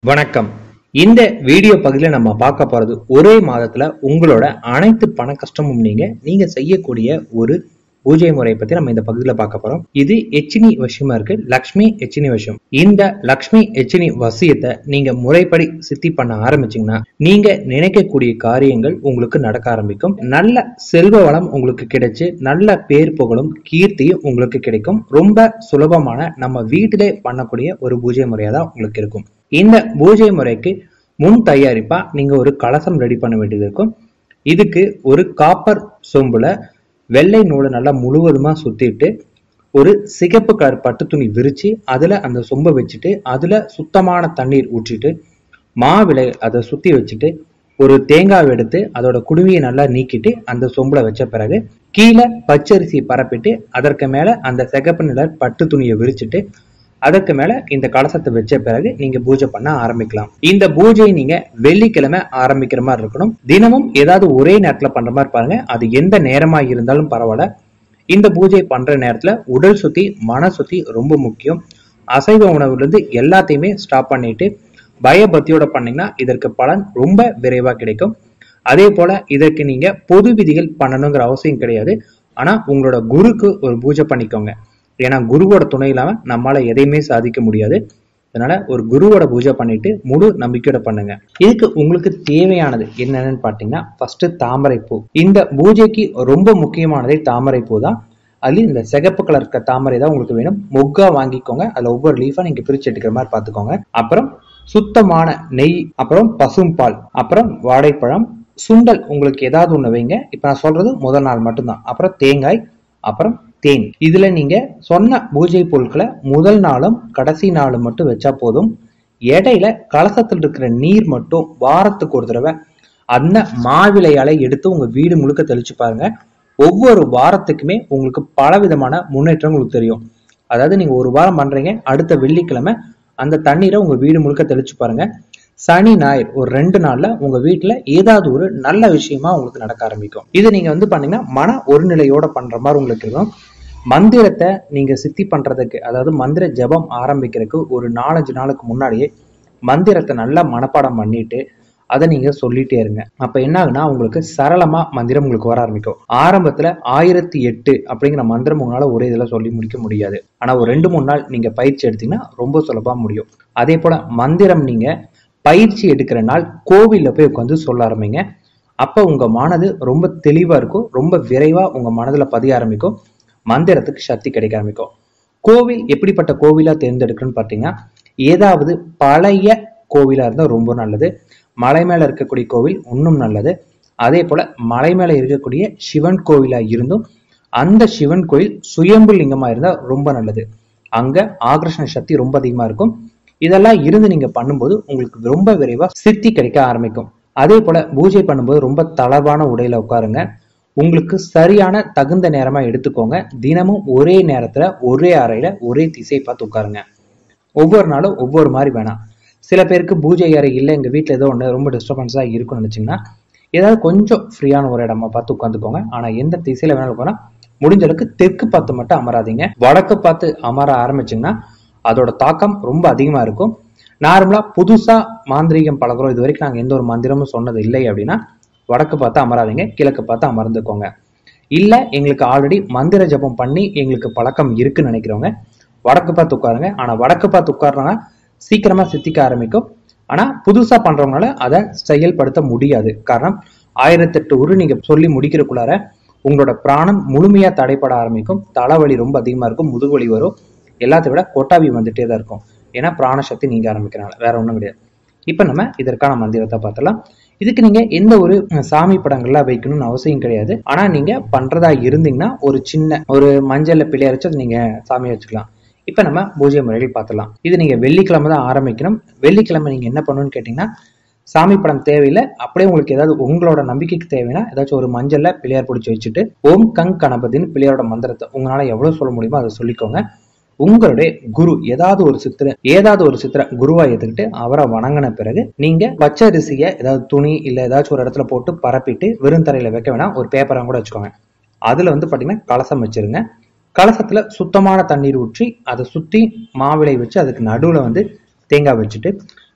வணக்கம் இந்த வீடியோ பகுதியில் நம்ம பார்க்க போறது ஒரே மாதத்துல உங்களோட அனைத்து பண கஷ்டமும் நீங்க நீங்க செய்யக்கூடிய ஒரு பூஜை முறையை பத்தி நம்ம இந்த பகுதியில் பார்க்க போறோம் இது எச்சினி வசியமா இருக்கு லக்ஷ்மி எச்சினி வசியம் இந்த லக்ஷ்மி எச்சினி வசியத்தை நீங்க முறைப்படி சித்தி பண்ண ஆரம்பிச்சீங்கன்னா நீங்க நினைக்கக்கூடிய காரியங்கள் உங்களுக்கு நடக்க ஆரம்பிக்கும் நல்ல செல்வ வளம் உங்களுக்கு கிடைச்சு நல்ல பேர் புகழும் கீர்த்தியும் உங்களுக்கு கிடைக்கும் ரொம்ப சுலபமான நம்ம வீட்டிலே பண்ணக்கூடிய ஒரு பூஜை முறையா தான் உங்களுக்கு இருக்கும் இந்த பூஜை முறைக்கு முன் தயாரிப்பா நீங்க ஒரு கலசம் ரெடி பண்ண வேண்டியது இருக்கும் இதுக்கு ஒரு காப்பர் சொம்புல வெள்ளை நூலை நல்லா முழுவதுமா சுத்திட்டு ஒரு சிகப்பு கலர் பட்டு துணி விரிச்சு அதுல அந்த சொம்பை வச்சுட்டு அதுல சுத்தமான தண்ணீர் ஊற்றிட்டு மாவிளை அதை சுத்தி வச்சுட்டு ஒரு தேங்காய் எடுத்து அதோட குடுவியை நல்லா நீக்கிட்டு அந்த சொம்புல வச்ச பிறகு கீழே பச்சரிசி பரப்பிட்டு அதற்கு மேல அந்த சிகப்பு நிற பட்டு துணியை விரிச்சிட்டு அதற்கு மேல இந்த கலசத்தை வச்ச பிறகு நீங்க பூஜை பண்ண ஆரம்பிக்கலாம் இந்த பூஜையை நீங்க வெள்ளிக்கிழமை ஆரம்பிக்கிற மாதிரி இருக்கணும் தினமும் ஏதாவது ஒரே நேரத்துல பண்ற மாதிரி பாருங்க அது எந்த நேரமா இருந்தாலும் பரவாயில்ல இந்த பூஜை பண்ற நேரத்துல உடல் சுத்தி மன சுத்தி ரொம்ப முக்கியம் அசைவ உணவுல இருந்து எல்லாத்தையுமே ஸ்டாப் பண்ணிட்டு பயபக்தியோட பண்ணீங்கன்னா இதற்கு பலன் ரொம்ப விரைவா கிடைக்கும் அதே போல இதற்கு நீங்க பொது விதிகள் பண்ணணுங்கிற அவசியம் கிடையாது ஆனா உங்களோட குருக்கு ஒரு பூஜை பண்ணிக்கோங்க ஏன்னா குருவோட துணை இல்லாம நம்மளால எதையுமே சாதிக்க முடியாது அதனால ஒரு குருவோட பூஜை பண்ணிட்டு முழு நம்பிக்கையோட பண்ணுங்க இதுக்கு உங்களுக்கு தேவையானது என்னன்னு பாத்தீங்கன்னா ஃபர்ஸ்ட் தாமரை பூ இந்த பூஜைக்கு ரொம்ப முக்கியமானதே தாமரை பூ தான் அதுல இந்த சிகப்பு கலர் இருக்க தாமரை தான் உங்களுக்கு வேணும் மொக்கா வாங்கிக்கோங்க அதுல ஒவ்வொரு லீஃபா நீங்க பிரிச்சு எடுக்கிற மாதிரி பாத்துக்கோங்க அப்புறம் சுத்தமான நெய் அப்புறம் பசும்பால் அப்புறம் வாழைப்பழம் சுண்டல் உங்களுக்கு ஏதாவது ஒண்ணு வைங்க இப்ப நான் சொல்றது முதல் நாள் மட்டும்தான் அப்புறம் தேங்காய் அப்புறம் தேன் இதுல நீங்க சொன்ன பூஜை பொருட்களை முதல் நாளும் கடைசி நாளும் மட்டும் வச்சா போதும் இடையில கலசத்தில் இருக்கிற நீர் மட்டும் வாரத்துக்கு ஒரு தடவை அந்த மாவிளையால எடுத்து உங்க வீடு முழுக்க தெளிச்சு பாருங்க ஒவ்வொரு வாரத்துக்குமே உங்களுக்கு பல விதமான முன்னேற்றம் உங்களுக்கு தெரியும் அதாவது நீங்க ஒரு வாரம் பண்றீங்க அடுத்த வெள்ளிக்கிழமை அந்த தண்ணீரை உங்க வீடு முழுக்க தெளிச்சு பாருங்க சனி ஞாயிறு ஒரு ரெண்டு நாள்ல உங்க வீட்டுல ஏதாவது ஒரு நல்ல விஷயமா உங்களுக்கு நடக்க ஆரம்பிக்கும் இது நீங்க வந்து பண்ணீங்கன்னா மன ஒருநிலையோட பண்ற மாதிரி உங்களுக்கு இருக்கும் மந்திரத்தை நீங்க சித்தி பண்றதுக்கு அதாவது மந்திர ஜபம் ஆரம்பிக்கிறதுக்கு ஒரு நாலஞ்சு நாளுக்கு முன்னாடியே மந்திரத்தை நல்லா மனப்பாடம் பண்ணிட்டு அதை நீங்க சொல்லிட்டே இருங்க அப்ப என்ன ஆகுனா உங்களுக்கு சரளமா மந்திரம் உங்களுக்கு வர ஆரம்பிக்கும் ஆரம்பத்துல ஆயிரத்தி எட்டு அப்படிங்கிற மந்திரம் உங்களால ஒரே இதுல சொல்லி முடிக்க முடியாது ஆனா ஒரு ரெண்டு மூணு நாள் நீங்க பயிற்சி எடுத்தீங்கன்னா ரொம்ப சுலபமா முடியும் அதே போல மந்திரம் நீங்க பயிற்சி எடுக்கிற நாள் கோவில்ல போய் உட்காந்து சொல்ல ஆரம்பிங்க அப்ப உங்க மனது ரொம்ப தெளிவா இருக்கும் ரொம்ப விரைவா உங்க மனதுல பதிய ஆரம்பிக்கும் மந்திரத்துக்கு சக்தி கிடைக்க ஆரம்பிக்கும் கோவில் எப்படிப்பட்ட கோவிலா தேர்ந்தெடுக்கணும்னு பார்த்தீங்கன்னா ஏதாவது பழைய கோவிலா இருந்தா ரொம்ப நல்லது மலை மேல இருக்கக்கூடிய கோவில் இன்னும் நல்லது அதே போல மலை மேல இருக்கக்கூடிய சிவன் கோவிலா இருந்தும் அந்த சிவன் கோயில் சுயம்பு லிங்கமா இருந்தா ரொம்ப நல்லது அங்க ஆகர்ஷண சக்தி ரொம்ப அதிகமா இருக்கும் இதெல்லாம் இருந்து நீங்க பண்ணும்போது உங்களுக்கு ரொம்ப விரைவா சித்தி கிடைக்க ஆரம்பிக்கும் அதே போல பூஜை பண்ணும்போது ரொம்ப தளர்வான உடையில உட்காருங்க உங்களுக்கு சரியான தகுந்த நேரமா எடுத்துக்கோங்க தினமும் ஒரே நேரத்துல ஒரே அறையில ஒரே திசை பார்த்து உட்காருங்க ஒவ்வொரு நாளும் ஒவ்வொரு மாதிரி வேணாம் சில பேருக்கு பூஜை அறை இல்லை எங்க வீட்டுல ஏதோ ஒன்று ரொம்ப டிஸ்டர்பன்ஸா இருக்கும்னு நினைச்சீங்கன்னா ஏதாவது கொஞ்சம் ஃப்ரீயான ஒரு இடமா பார்த்து உட்காந்துக்கோங்க ஆனா எந்த திசையில வேணாலும் உட்காரா முடிஞ்ச அளவுக்கு தெற்கு பார்த்து மட்டும் அமராதீங்க வடக்கு பார்த்து அமர ஆரம்பிச்சீங்கன்னா அதோட தாக்கம் ரொம்ப அதிகமா இருக்கும் நார்மலா புதுசா மாந்திரீகம் பழகுறோம் இது வரைக்கும் நாங்க எந்த ஒரு மந்திரமும் சொன்னது இல்லை அப்படின்னா வடக்கு பார்த்து அமராதீங்க கிழக்கு பார்த்து அமர்ந்துக்கோங்க இல்ல எங்களுக்கு ஆல்ரெடி மந்திர ஜபம் பண்ணி எங்களுக்கு பழக்கம் இருக்குன்னு நினைக்கிறவங்க வடக்கு பார்த்து உட்காருங்க ஆனா வடக்கு பார்த்து உட்காருனா சீக்கிரமா சித்திக்க ஆரம்பிக்கும் ஆனா புதுசா பண்றவங்களால அதை செயல்படுத்த முடியாது காரணம் ஆயிரத்தெட்டு உரு நீங்க சொல்லி முடிக்கிறக்குள்ளார உங்களோட பிராணம் முழுமையா தடைப்பட ஆரம்பிக்கும் தலைவலி ரொம்ப அதிகமா இருக்கும் முதுகுவலி வரும் எல்லாத்தை விட கொட்டாவி வந்துட்டே தான் இருக்கும் ஏன்னா பிராணசக்தி நீங்க ஆரம்பிக்கிறனால வேற ஒண்ணும் கிடையாது இப்ப நம்ம இதற்கான மந்திரத்தை பார்த்தலாம் இதுக்கு நீங்க எந்த ஒரு சாமி படங்கள்லாம் வைக்கணும்னு அவசியம் கிடையாது ஆனா நீங்க பண்றதா இருந்தீங்கன்னா ஒரு சின்ன ஒரு மஞ்சள்ல பிள்ளையரைச்சு நீங்க சாமி வச்சுக்கலாம் இப்ப நம்ம பூஜை முறைகள் பார்த்துலாம் இது நீங்க வெள்ளிக்கிழமை தான் ஆரம்பிக்கணும் வெள்ளிக்கிழமை நீங்க என்ன பண்ணணும்னு கேட்டீங்கன்னா சாமி படம் தேவையில்லை அப்படியே உங்களுக்கு ஏதாவது உங்களோட நம்பிக்கைக்கு தேவைன்னா ஏதாச்சும் ஒரு மஞ்சள்ல பிள்ளையார் பிடிச்சி வச்சுட்டு ஓம் கங் கணபதினு பிள்ளையாரோட மந்திரத்தை உங்களால எவ்வளவு சொல்ல முடியுமோ அதை சொல்லிக்கோங்க உங்களுடைய குரு ஏதாவது ஒரு சித்திர ஏதாவது ஒரு சித்திர குருவா எடுத்துக்கிட்டு அவரை வணங்கின பிறகு நீங்க பச்சரிசிய ஏதாவது துணி இல்ல ஏதாச்சும் ஒரு இடத்துல போட்டு பரப்பிட்டு வெறும் தரையில வைக்க வேணாம் ஒரு பேப்பரா கூட வச்சுக்கோங்க அதுல வந்து பாத்தீங்கன்னா கலசம் வச்சிருங்க கலசத்துல சுத்தமான தண்ணீர் ஊற்றி அதை சுத்தி மாவிளை வச்சு அதுக்கு நடுவுல வந்து தேங்காய் வச்சுட்டு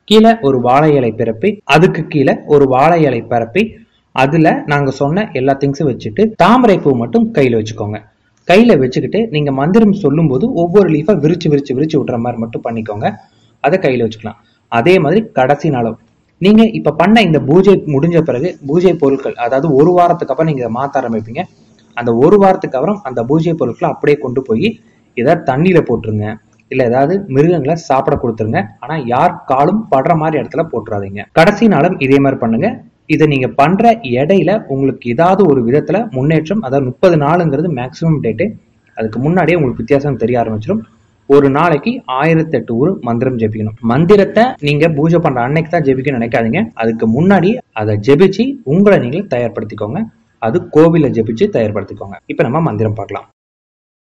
கீழே ஒரு வாழை இலை பரப்பி அதுக்கு கீழே ஒரு வாழை இலை பரப்பி அதுல நாங்க சொன்ன எல்லா திங்ஸும் வச்சுட்டு தாமரை பூ மட்டும் கையில வச்சுக்கோங்க கையில வச்சுக்கிட்டு நீங்க மந்திரம் சொல்லும்போது ஒவ்வொரு லீஃபா விரிச்சு விரிச்சு விரிச்சு விட்ற மாதிரி மட்டும் பண்ணிக்கோங்க அதை கையில வச்சுக்கலாம் அதே மாதிரி கடைசி நாளும் நீங்க இப்ப பண்ண இந்த பூஜை முடிஞ்ச பிறகு பூஜை பொருட்கள் அதாவது ஒரு வாரத்துக்கு அப்புறம் நீங்க இதை மாத்த ஆரம்பிப்பீங்க அந்த ஒரு வாரத்துக்கு அப்புறம் அந்த பூஜை பொருட்களை அப்படியே கொண்டு போய் ஏதாவது தண்ணியில போட்டுருங்க இல்ல ஏதாவது மிருகங்களை சாப்பிட கொடுத்துருங்க ஆனா யார் காலும் படுற மாதிரி இடத்துல போட்டுறாதீங்க கடைசி நாளும் இதே மாதிரி பண்ணுங்க இதை நீங்க பண்ற இடையில உங்களுக்கு ஏதாவது ஒரு விதத்துல முன்னேற்றம் அதாவது முப்பது நாளுங்கிறது மேக்சிமம் டேட்டு அதுக்கு முன்னாடியே உங்களுக்கு வித்தியாசம் தெரிய ஆரம்பிச்சிடும் ஒரு நாளைக்கு ஆயிரத்தி எட்டு ஊர் மந்திரம் ஜெபிக்கணும் மந்திரத்தை நீங்க பூஜை பண்ற அன்னைக்கு தான் ஜெபிக்கணும்னு நினைக்காதீங்க அதுக்கு முன்னாடி அதை ஜெபிச்சு உங்களை நீங்களே தயார்படுத்திக்கோங்க அது கோவில ஜெபிச்சு தயார்படுத்திக்கோங்க இப்ப நம்ம மந்திரம் பார்க்கலாம்